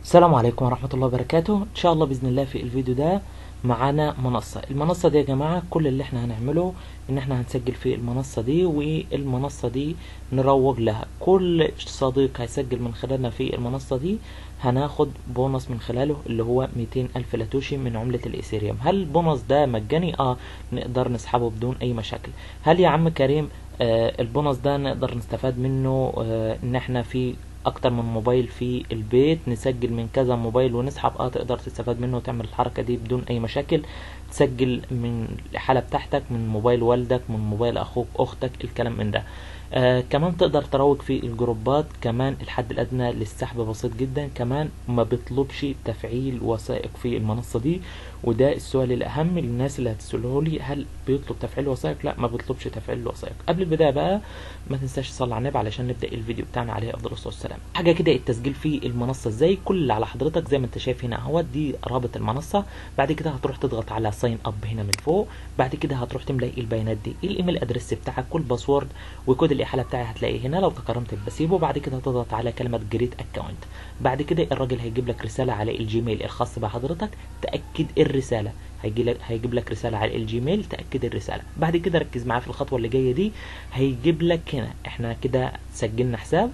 السلام عليكم ورحمة الله وبركاته ان شاء الله بإذن الله في الفيديو ده معانا منصة المنصة دي يا جماعة كل اللي احنا هنعمله ان احنا هنسجل في المنصة دي والمنصة دي نروج لها كل صديق هيسجل من خلالنا في المنصة دي هناخد بونص من خلاله اللي هو 200 ألف لاتوشي من عملة الإيثيريوم هل البونص ده مجاني؟ اه نقدر نسحبه بدون أي مشاكل هل يا عم كريم آه البونص ده نقدر نستفاد منه آه ان احنا في اكتر من موبايل في البيت نسجل من كذا موبايل ونسحب اه تقدر تستفاد منه وتعمل الحركة دي بدون اي مشاكل تسجل من الحالة بتاعتك من موبايل والدك من موبايل اخوك اختك الكلام من ده آه كمان تقدر تروج في الجروبات كمان الحد الادنى للسحب بسيط جدا كمان ما بيطلبش تفعيل وثائق في المنصة دي وده السؤال الاهم للناس اللي هتسأله لي هل بيطلب تفعيل وثائق لا ما بيطلبش تفعيل وثائق قبل البداية بقى ما تنساش تصلي على النبي علشان نبدأ الفيديو بتاعنا عليه افضل الصلاة والسلام حاجة كده التسجيل في المنصة ازاي كل اللي على حضرتك زي ما انت شايف هنا اهوت دي رابط المنصة بعد كده هتروح تضغط على ساين اب هنا من فوق بعد كده هتروح تملى البيانات دي الايميل ادريس بتاعك والباسورد وكود الاحالة بتاعي هتلاقيه هنا لو تكرمت بسيبه بعد كده هتضغط على كلمة جريت اكونت بعد كده الراجل هيجيب لك رسالة على الجيميل الخاص بحضرتك تأكد الرسالة هيجي لك هيجيب لك رسالة على الجيميل تأكد الرسالة بعد كده ركز معاه في الخطوة اللي جاية دي هيجيب لك هنا احنا كده سجلنا حساب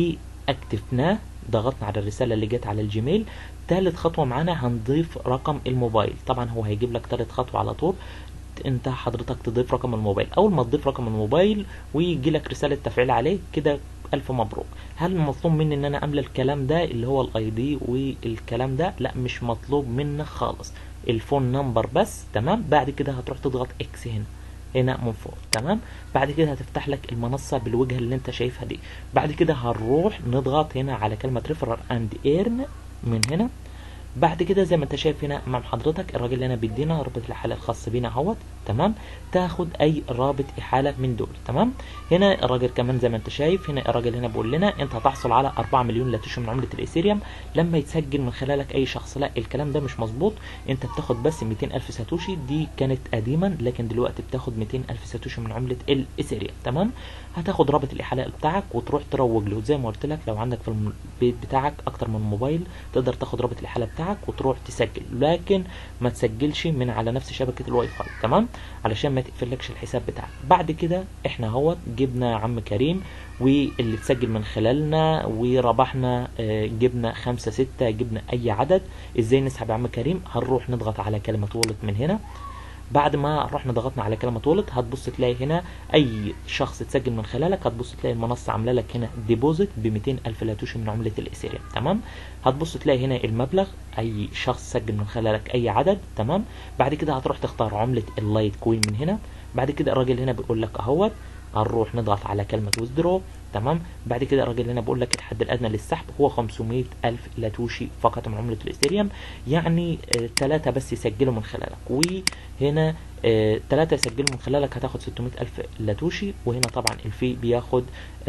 واكتفناه ضغطنا على الرسالة اللي جت على الجيميل تالت خطوة معانا هنضيف رقم الموبايل طبعا هو هيجيب لك تالت خطوة على طول انت حضرتك تضيف رقم الموبايل اول ما تضيف رقم الموبايل ويجي لك رسالة تفعيل عليه كده الف مبروك هل المطلوب مني ان انا املى الكلام ده اللي هو الاي دي والكلام ده لا مش مطلوب منك خالص الفون نمبر بس تمام بعد كده هتروح تضغط اكس هنا هنا من فوق تمام بعد كده هتفتح لك المنصة بالوجهة اللي انت شايفها دي بعد كده هنروح نضغط هنا على كلمة ريفرال اند ايرن من هنا بعد كده زي ما انت شايف هنا امام حضرتك الراجل هنا بيدينا رابط الاحاله الخاص بينا اهوت تمام تاخد اي رابط احاله من دول تمام هنا الراجل كمان زي ما انت شايف هنا الراجل هنا بيقول لنا انت هتحصل على 4 مليون لاتوش من عمله الايثيريوم لما يتسجل من خلالك اي شخص لا الكلام ده مش مظبوط انت بتاخد بس 200 الف ساتوشي دي كانت قديما لكن دلوقتي بتاخد 200 الف ساتوشي من عمله الايثيريوم تمام هتاخد رابط الاحاله بتاعك وتروح تروج له زي ما قلت لك لو عندك في البيت بتاعك اكتر من موبايل تقدر تاخد رابط الاحاله بتاعك وتروح تسجل لكن ما تسجلش من على نفس شبكه الواي فاي تمام علشان ما تقفلكش الحساب بتاعك بعد كده احنا اهوت جبنا عم كريم واللي تسجل من خلالنا وربحنا جبنا خمسة ستة جبنا اي عدد ازاي نسحب عم كريم هنروح نضغط على كلمة والت من هنا بعد ما رحنا ضغطنا على كلمة والت هتبص تلاقي هنا اي شخص تسجل من خلالك هتبص تلاقي المنصة عاملة لك هنا ديبوزيت ب 200 الف لاتوشي من عملة الايثيريوم تمام هتبص تلاقي هنا المبلغ اي شخص سجل من خلالك اي عدد تمام بعد كده هتروح تختار عملة اللايت كوين من هنا بعد كده الراجل هنا بيقول لك اهوت هنروح نضغط على كلمة ويزدرو تمام بعد كده الراجل هنا بيقول لك الحد الادنى للسحب هو 500 الف لاتوشي فقط من عملة الايثيريوم يعني ثلاثة بس يسجلوا من خلالك وهنا ثلاثة يسجلوا من خلالك هتاخد 600 الف لاتوشي وهنا طبعا الفي بياخد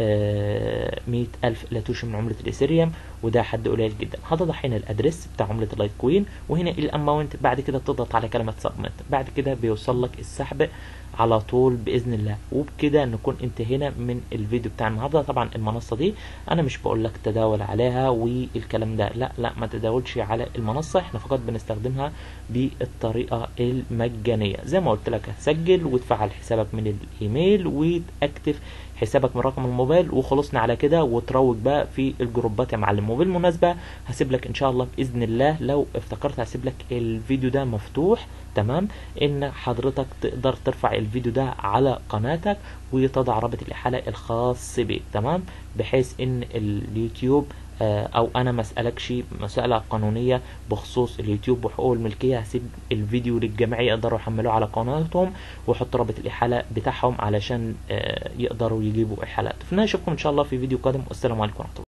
100 الف لاتوشي من عملة الايثيريوم وده حد قليل جدا هتضح هنا الادريس بتاع عملة اللايت كوين وهنا الاماونت بعد كده تضغط على كلمة سبمت بعد كده بيوصل لك السحب على طول باذن الله وبكده نكون انتهينا من الفيديو بتاع النهارده طبعا المنصه دي انا مش بقول لك تداول عليها والكلام ده لا لا ما تداولش على المنصه احنا فقط بنستخدمها بالطريقه المجانيه زي ما قلت لك هتسجل وتفعل حسابك من الايميل وتاكتف حسابك من رقم الموبايل وخلصنا على كده وتروج بقى في الجروبات يا معلم وبالمناسبه هسيب لك ان شاء الله باذن الله لو افتكرت هسيب لك الفيديو ده مفتوح تمام ان حضرتك تقدر ترفع الفيديو ده على قناتك وتضع رابط الاحاله الخاص بيك تمام بحيث ان اليوتيوب او انا ما اسالكش مساله قانونيه بخصوص اليوتيوب وحقوق الملكيه هسيب الفيديو للجميع يقدروا يحملوه على قناتهم واحط رابط الاحاله بتاعهم علشان يقدروا يجيبوا احالات اشوفكم ان شاء الله في فيديو قادم والسلام عليكم ورحمه الله